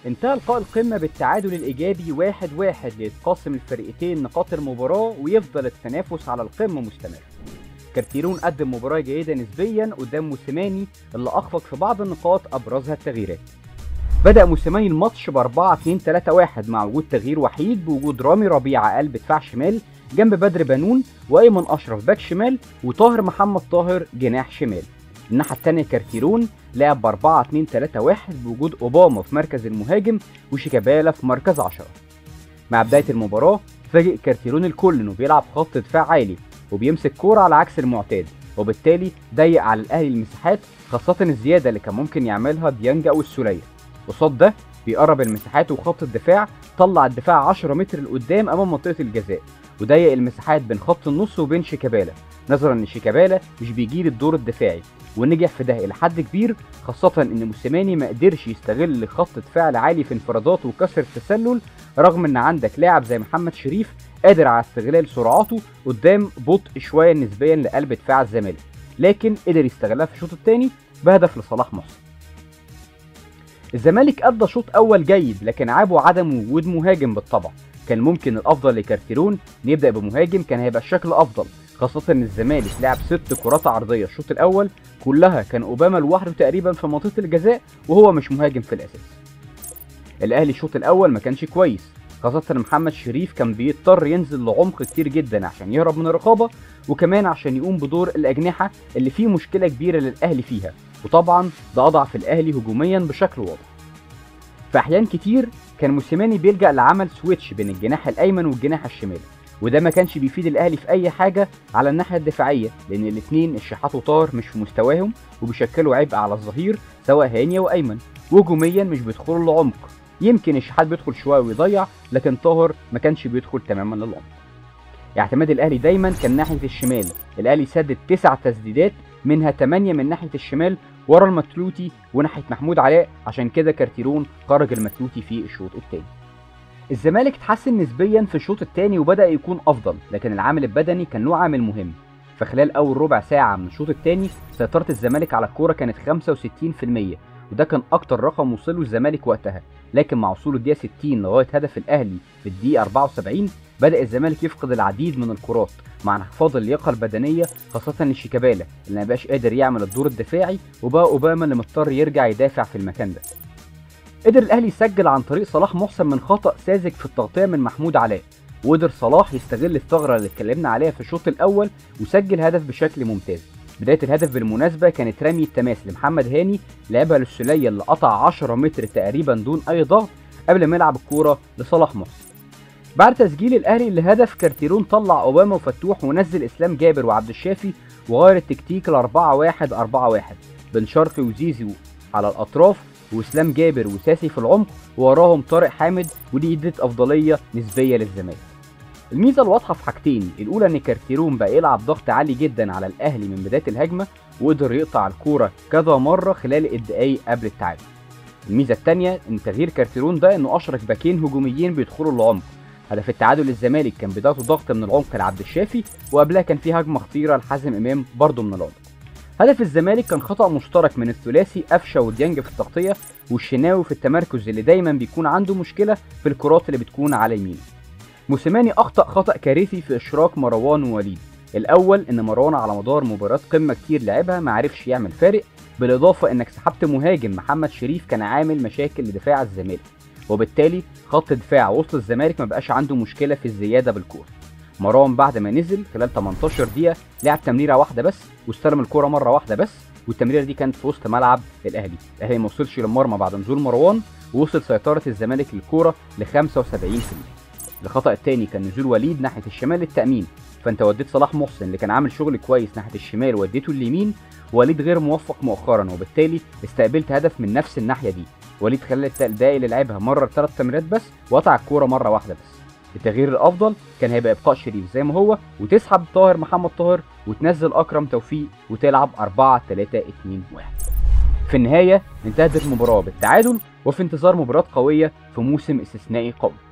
انتهى لقاء القمة بالتعادل الإيجابي واحد واحد ليتقاسم الفريقين نقاط المباراة ويفضل التنافس على القمة مستمر كارتيرون قدم مباراة جيدة نسبيا قدام موسيماني اللي أخفق في بعض النقاط أبرزها التغييرات بدأ موسيماني الماتش ب 4 2 3 1 مع وجود تغيير وحيد بوجود رامي ربيعة قلب دفاع شمال جنب بدر بنون وأيمن أشرف باك شمال وطاهر محمد طاهر جناح شمال الناحية التانية كارتيرون لعب ب 4 2 3 1 بوجود أوباما في مركز المهاجم وشيكابالا في مركز 10 مع بداية المباراة فاجئ كارتيرون الكل انه بيلعب خط دفاع عالي وبيمسك كورة على عكس المعتاد وبالتالي ضيق على الاهلي المساحات خاصة الزيادة اللي كان ممكن يعملها ديانج او السولية قصاد ده بيقرب المساحات وخط الدفاع طلع الدفاع 10 متر لقدام امام منطقة الجزاء وضيق المساحات بين خط النص وبين شيكابالا نظرا ان شيكابالا مش بيجيد الدور الدفاعي ونجح في ده الى حد كبير خاصة ان موسيماني ما قدرش يستغل خط دفاع عالي في انفرادات وكسر التسلل رغم ان عندك لاعب زي محمد شريف قادر على استغلال سرعاته قدام بطء شوية نسبيا لقلب دفاع الزمالك لكن قدر يستغلها في الشوط الثاني بهدف لصلاح محسن الزمالك ادى شوط اول جيد لكن عابه عدم وجود مهاجم بالطبع كان ممكن الافضل لكارتيرون ان يبدا بمهاجم كان هيبقى الشكل افضل خاصة ان الزمالك لعب ست كرات عرضية الشوط الاول كلها كان اوباما لوحده تقريبا في منطقة الجزاء وهو مش مهاجم في الاساس الاهلي الشوط الاول ما كانش كويس خاصة ان محمد شريف كان بيضطر ينزل لعمق كتير جدا عشان يهرب من الرقابة وكمان عشان يقوم بدور الاجنحة اللي فيه مشكلة كبيرة للاهلي فيها وطبعا ده اضعف الاهلي هجوميا بشكل واضح في احيان كتير كان موسيماني بيلجأ لعمل سويتش بين الجناح الايمن والجناح الشمالي وده ما كانش بيفيد الاهلي في اي حاجه على الناحيه الدفاعيه لان الاثنين الشحات وطاهر مش في مستواهم وبيشكلوا عبء على الظهير سواء هانيا وايمن وهجوميا مش بيدخلوا لعمق يمكن الشحات بيدخل شويه ويضيع لكن طاهر ما كانش بيدخل تماما للعمق اعتماد الاهلي دايما كان ناحيه الشمال الاهلي سدد تسع تسديدات منها 8 من ناحيه الشمال ورا المتلوتي وناحيه محمود علاء عشان كده كارتيرون خرج المتلوتي في الشوط الثاني الزمالك اتحسن نسبيا في الشوط الثاني وبدا يكون افضل لكن العامل البدني كان له عامل مهم فخلال اول ربع ساعه من الشوط الثاني سيطره الزمالك على الكوره كانت 65% وده كان اكتر رقم وصله الزمالك وقتها لكن مع وصوله الدقيقه 60 لغايه هدف الاهلي في الدقيقه 74 بدا الزمالك يفقد العديد من الكرات مع انخفاض اللياقه البدنيه خاصه لشيكابالا اللي ما بقاش قادر يعمل الدور الدفاعي وبقى اوباما اللي مضطر يرجع يدافع في المكان ده قدر الاهلي يسجل عن طريق صلاح محسن من خطا ساذج في التغطيه من محمود علاء وقدر صلاح يستغل الثغره اللي اتكلمنا عليها في الشوط الاول وسجل هدف بشكل ممتاز بدايه الهدف بالمناسبه كانت رمي التماس لمحمد هاني لعبها للسوليه اللي قطع 10 متر تقريبا دون اي ضغط قبل ما يلعب الكوره لصلاح محسن بعد تسجيل الاهلي لهدف كارتيرون طلع اوباما وفتوح ونزل اسلام جابر وعبد الشافي وغير التكتيك ل 4 1 4 1 بن شرقي وزيزي على الاطراف واسلام جابر وساسي في العمق ووراهم طارق حامد ودي ادت افضليه نسبيه للزمالك الميزه الواضحه في حاجتين الاولى ان كارتيرون بقى يلعب ضغط عالي جدا على الاهلي من بدايه الهجمه وقدر يقطع الكوره كذا مره خلال الدقايق قبل التعادل الميزه الثانيه ان تغيير كارتيرون ده انه اشرك باكين هجوميين بيدخلوا العمق هدف التعادل للزمالك كان بدايته ضغط من العمق لعبد الشافي وقبلها كان في هجمه خطيره لحازم امام برضه من العمق هدف الزمالك كان خطأ مشترك من الثلاثي قفشه وديانج في التغطية والشناوي في التمركز اللي دايما بيكون عنده مشكلة في الكرات اللي بتكون على يمينه. موسيماني أخطأ خطأ كارثي في إشراك مروان ووليد. الأول إن مروان على مدار مباريات قمة كتير لعبها ما عرفش يعمل فارق بالإضافة إنك سحبت مهاجم محمد شريف كان عامل مشاكل لدفاع الزمالك وبالتالي خط دفاع وسط الزمالك ما بقاش عنده مشكلة في الزيادة بالكورة. مروان بعد ما نزل خلال 18 دقيقة لعب تمريرة واحدة بس واستلم الكرة مرة واحدة بس والتمريرة دي كانت في وسط ملعب الأهلي، الأهلي ما وصلش للمرمى بعد نزول مروان ووصل سيطرة الزمالك للكرة ل 75%. الخطأ الثاني كان نزول وليد ناحية الشمال للتأمين، فأنت وديت صلاح محسن اللي كان عامل شغل كويس ناحية الشمال وديته اليمين وليد غير موفق مؤخرا وبالتالي استقبلت هدف من نفس الناحية دي، وليد خلال الدقايق اللي لعبها مرر ثلاث تمريرات بس وقطع الكورة مرة واحدة بس. التغيير الافضل كان هيبقى ابقاء شريف زي ما هو وتسحب طاهر محمد طاهر وتنزل اكرم توفيق وتلعب 4 3 2 1 في النهايه انتهت المباراه بالتعادل وفي انتظار مباراه قويه في موسم استثنائي قوي